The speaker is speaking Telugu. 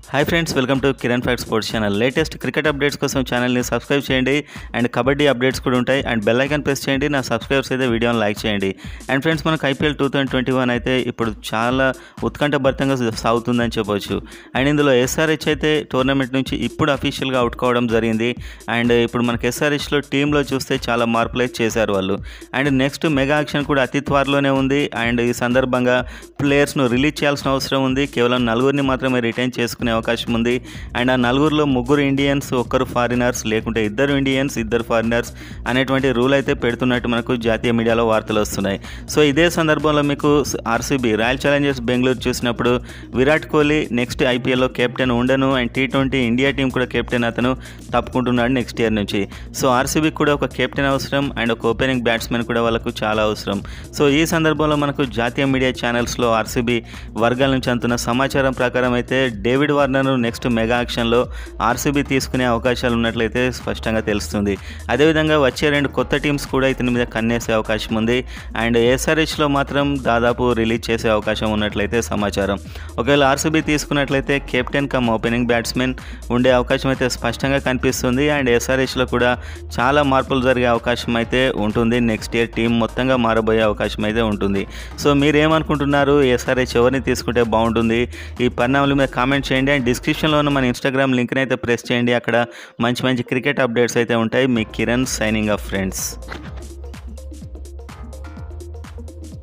hi friends welcome to Kiran fact sports channel latest cricket updates కోసం ఛానల్ని సబ్స్క్రైబ్ చేయండి అండ్ కబడ్డీ అప్డేట్స్ కూడా ఉంటాయి అండ్ బెల్ ఐకాన్ ప్రెస్ చేయండి నా సబ్స్క్రైబర్స్ అయితే వీడియోని లైక్ చేయండి అండ్ ఫ్రెండ్స్ మనకు IPL two thousand twenty one అయితే ఇప్పుడు చాలా ఉత్కంఠభరితంగా సాగుతుందని చెప్పొచ్చు అండ్ ఇందులో ఎస్ఆర్హెచ్ అయితే టోర్నమెంట్ నుంచి ఇప్పుడు అఫీషియల్గా అవుట్ కావడం జరిగింది అండ్ ఇప్పుడు మనకి ఎస్ఆర్హెచ్లో టీంలో చూస్తే చాలా మార్పులు అయితే చేశారు వాళ్ళు అండ్ నెక్స్ట్ మెగా యాక్షన్ కూడా అతి త్వరలోనే ఉంది అండ్ ఈ సందర్భంగా ప్లేయర్స్ను రిలీజ్ చేయాల్సిన అవసరం ఉంది కేవలం నలుగురిని మాత్రమే రిటైన్ చేసుకునే అవకాశం ఉంది అండ్ ఆ నలుగురిలో ముగ్గురు ఇండియన్స్ ఒక్కరు ఫారినర్స్ లేకుంటే ఇద్దరు ఇండియన్స్ ఇద్దరు ఫారినర్స్ అనేటువంటి రూల్ అయితే పెడుతున్నట్టు మనకు జాతీయ మీడియాలో వార్తలు వస్తున్నాయి సో ఇదే సందర్భంలో మీకు ఆర్సీబీ రాయల్ ఛాలెంజర్స్ బెంగళూరు చూసినప్పుడు విరాట్ కోహ్లీ నెక్స్ట్ ఐపీఎల్లో కెప్టెన్ ఉండను and T twenty India team కూడా కెప్టెన్ అతను తప్పుకుంటున్నాడు నెక్స్ట్ ఇయర్ నుంచి సో ఆర్సీబీకి కూడా ఒక కెప్టెన్ అవసరం అండ్ ఒక ఓపెనింగ్ బ్యాట్స్మెన్ కూడా వాళ్ళకు చాలా అవసరం సో ఈ సందర్భంలో మనకు జాతీయ మీడియా ఛానల్స్లో ఆర్సీబీ వర్గాల నుంచి అందుతున్న సమాచారం ప్రకారం అయితే డేవిడ్ వార్నర్ నెక్స్ట్ మెగా యాక్షన్లో ఆర్సీబీ తీసుకునే అవకాశాలు ఉన్నట్లయితే స్పష్టంగా తెలుస్తుంది అదేవిధంగా వచ్చే రెండు కొత్త టీమ్స్ కూడా ఇతని మీద కన్నేసే అవకాశం ఉంది అండ్ ఎస్ఆర్హెచ్లో మాత్రం దాదాపు రిలీజ్ చేసే అవకాశం ఉన్నట్లయితే సమాచారం ఒకవేళ ఆర్సీబీ తీసుకున్నట్లయితే కెప్టెన్ కమ్ ఓపెనింగ్ బ్యాట్స్మెన్ ఉండే అవకాశం అయితే స్పష్టంగా కనిపిస్తుంది అండ్ ఎస్ఆర్హెచ్లో కూడా చాలా మార్పులు జరిగే అవకాశం అయితే ఉంటుంది నెక్స్ట్ ఇయర్ టీం మొత్తంగా మారబోయే అవకాశం అయితే ఉంటుంది సో మీరేమనుకుంటున్నారు ఎస్ఆర్హెచ్ ఎవరిని తీసుకుంటే బాగుంటుంది ఈ పరిణామాల మీద కామెంట్ చేయండి అండ్ డిస్క్రిప్షన్లో ఉన్న మన ఇన్స్టాగ్రామ్ లింక్ని అయితే ప్రెస్ చేయండి అక్కడ మంచి మంచి క్రికెట్ అప్డేట్స్ అయితే ఉంటాయి మీ కిరణ్ సైనింగ్ ఆఫ్ ఫ్రెండ్స్